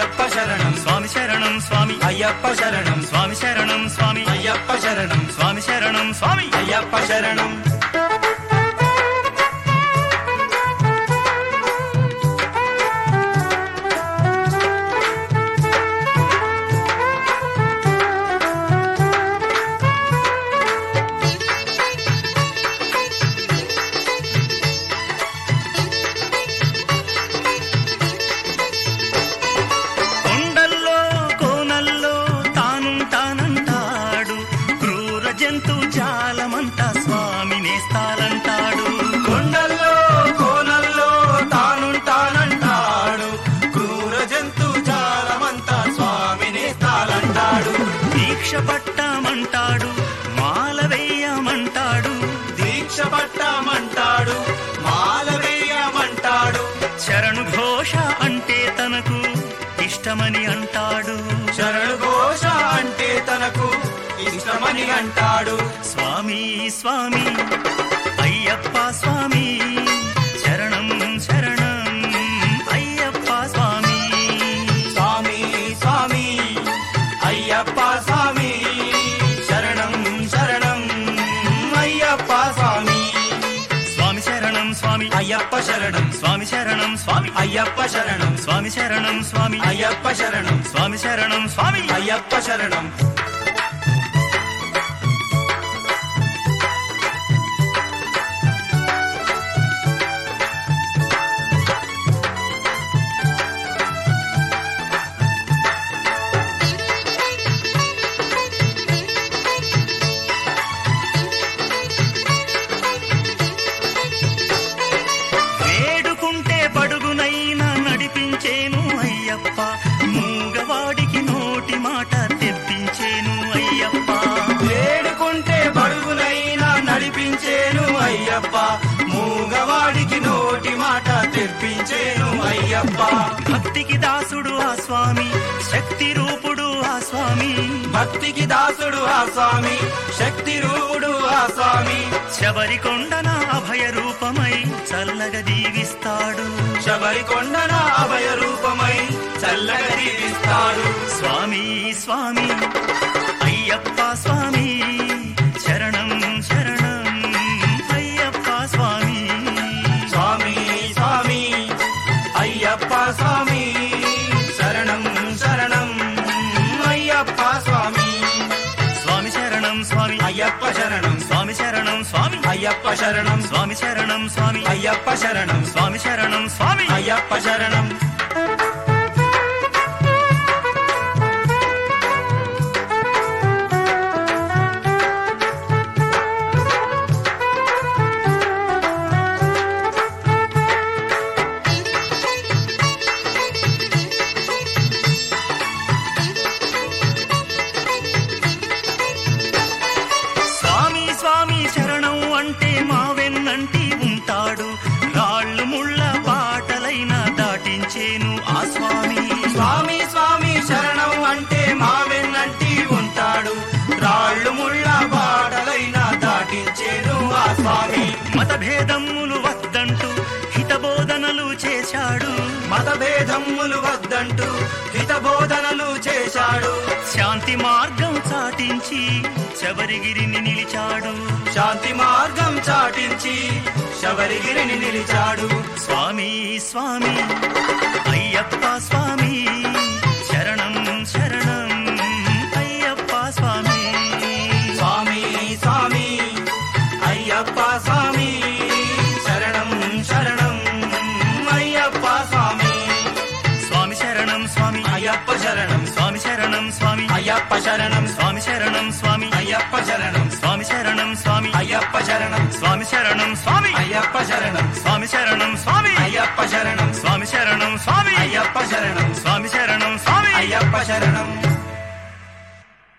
అయ్యప్ప శరణం స్వామి శరణం స్వామి అయ్యప్ప శరణం స్వామి శరణం స్వామి అయ్యప్ప శరణం స్వామి శరణం స్వామి అయ్యప్ప శరణం కొండల్లో కోనల్లో తానుంటానంటాడు క్రూర జంతు జాలమంతా స్వామి నేస్తాలంటాడు కొండల్లో కోనల్లో తానుంటానంటాడు క్రూర జంతు జాలమంతా స్వామిని తాలంటాడు దీక్ష పట్టామంటాడు మాల వేయమంటాడు దీక్ష పట్టమంటాడు మాల వేయమంటాడు శరణు ఘోష అంటే తనకు ఇష్టమని అంటాడు శరణు ఘోష అంటే తనకు ఇష్టమని అంటాడు స్వామి స్వామి అయ్యప్ప స్వామి శరణం శరణం అయ్యప్ప స్వామి స్వామి స్వామి అయ్యప్ప స్వామి శరణం శరణం అయ్యప్ప స్వామి స్వామి శరణం స్వామి అయ్యప్ప శరణం స్వామి శరణం స్వామి అయ్యప్ప శరణం స్వామి శరణం స్వామి అయ్యప్ప శరణం స్వామి శరణం స్వామి అయ్యప్ప శరణం వేడుకుంటే పడుగునైనా నడిపించేను అయ్యప్ప మూగవాడికి నోటి మాట తెప్పించేను అయ్యప్ప వేడుకుంటే బడుగునైనా నడిపించేను అయ్యప్ప మూగవాడికి నోటి మాట తెప్పించేను అయ్యప్ప భక్తికి దాసుడు ఆ స్వామి శక్తి రూపుడు ఆ స్వామి భక్తికి దాసుడు ఆ స్వామి శక్తి రూపుడు ఆ స్వామి శబరి కొండన అభయ రూపమై చల్లగా దీవిస్తాడు శబరి కొండన అభయ రూపమై చల్లగా దీవిస్తాడు స్వామి స్వామి అయ్యప్ప స్వామి శరణం శరణం అయ్యప్ప స్వామి స్వామి స్వామి అయ్యప్ప స్వామి శరణం శరణం అయ్యప్ప స్వామి స్వామి శరణం స్వామి అయ్యప్ప శరణం స్వామి శరణం స్వామి అయ్యప్ప శరణం స్వామి శరణం స్వామి అయ్యప్ప శరణం స్వామి శరణం స్వామి అయ్యప్ప శరణం స్వామి స్వామి శరణం అంటే మా వెన్నంటి ఉంటాడు రాళ్ళు ముళ్ళ బాటలైనా దాటించేను ఆ స్వామి స్వామి స్వామి శరణం అంటే మా వెన్నంటి ఉంటాడు రాళ్ళు ముళ్ళ బాటలైనా దాటించేను ఆ స్వామి మతభేదమ్ములు వద్దంటూ హితబోధనలు చేశాడు మతభేదమ్ములు వద్దంటూ హితబోధనలు చేశాడు శాంతి మార్గం చాటించి శబరిగిరిని నిలిచాడు శాంతి మార్గం చాటించి శబరిగిరిని నిలిచాడు స్వామి స్వామి అయ్యప్ప స్వామి శరణం శరణం అయ్యప్ప స్వామి స్వామి స్వామి అయ్యప్ప స్వామి శరణం శరణం అయ్యప్ప స్వామి స్వామి శరణం స్వామి అయ్యప్ప శరణం స్వామి శరణం స్వామి అయ్యప్ప శరణం స్వామి శరణం స్వామి అయ్యప్ప శరణం స్వామి శరణం స్వామి అయ్యప్ప శరణం స్వామి శరణం స్వామి అయ్యప్ప శరణం స్వామి శరణం స్వామి అయ్యప్ప శరణం స్వామి శరణం స్వామి అయ్యప్ప శరణం స్వామి శరణం స్వామి అయ్యప్ప శరణం